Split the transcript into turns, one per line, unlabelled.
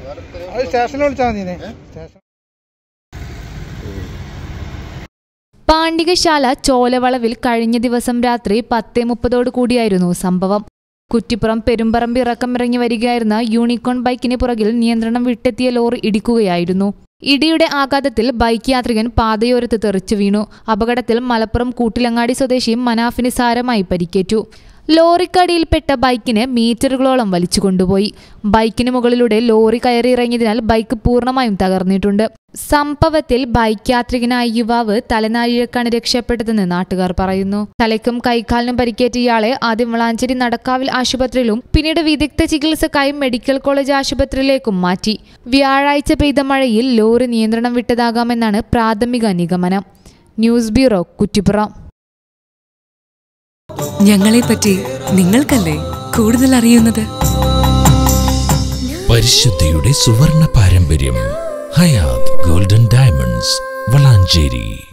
അത് സ്റ്റേഷനിൽ വിളിച്ചാൽ മതി സ്റ്റേഷൻ
പാണ്ഡികശാല ചോലവളവിൽ കഴിഞ്ഞ ദിവസം രാത്രി പത്തേ മുപ്പതോടു കൂടിയായിരുന്നു സംഭവം കുറ്റിപ്പുറം പെരുമ്പറമ്പ് ഇറക്കമിറങ്ങി വരികയായിരുന്ന യൂണിക്കോൺ ബൈക്കിന് പുറകിൽ നിയന്ത്രണം വിട്ടെത്തിയ ലോറി ഇടിക്കുകയായിരുന്നു ഇടിയുടെ ആഘാതത്തിൽ ബൈക്ക് യാത്രികൻ പാതയോരത്ത് തെറിച്ചു വീണു അപകടത്തിൽ മലപ്പുറം കൂട്ടിലങ്ങാടി സ്വദേശി മനാഫിന് സാരമായി പരിക്കേറ്റു ലോറിക്കടിയിൽപ്പെട്ട ബൈക്കിന് മീറ്ററുകളോളം വലിച്ചു കൊണ്ടുപോയി ബൈക്കിന് മുകളിലൂടെ ലോറി കയറിയിറങ്ങിയതിനാൽ ബൈക്ക് പൂർണ്ണമായും തകർന്നിട്ടുണ്ട് സംഭവത്തിൽ ബൈക്ക് യാത്രികനായ യുവാവ് തലനാരിഴക്കാണ് രക്ഷപ്പെട്ടതെന്ന് നാട്ടുകാർ പറയുന്നു തലയ്ക്കും കൈക്കാലിനും പരിക്കേറ്റ ഇയാളെ ആദ്യം വളാഞ്ചേരി നടക്കാവിൽ ആശുപത്രിയിലും പിന്നീട് വിദഗ്ധ ചികിത്സക്കായി മെഡിക്കൽ കോളേജ് ആശുപത്രിയിലേക്കും മാറ്റി വ്യാഴാഴ്ച പെയ്ത മഴയിൽ ലോറി നിയന്ത്രണം വിട്ടതാകാമെന്നാണ് പ്രാഥമിക നിഗമനം ന്യൂസ് ബ്യൂറോ കുറ്റിപ്പുറം
ഞങ്ങളെപ്പറ്റി നിങ്ങൾക്കല്ലേ കൂടുതൽ അറിയുന്നത്
പരിശുദ്ധിയുടെ സുവർണ പാരമ്പര്യം ഹയാത് ഗോൾഡൻ ഡയമണ്ട്സ് വളാഞ്ചേരി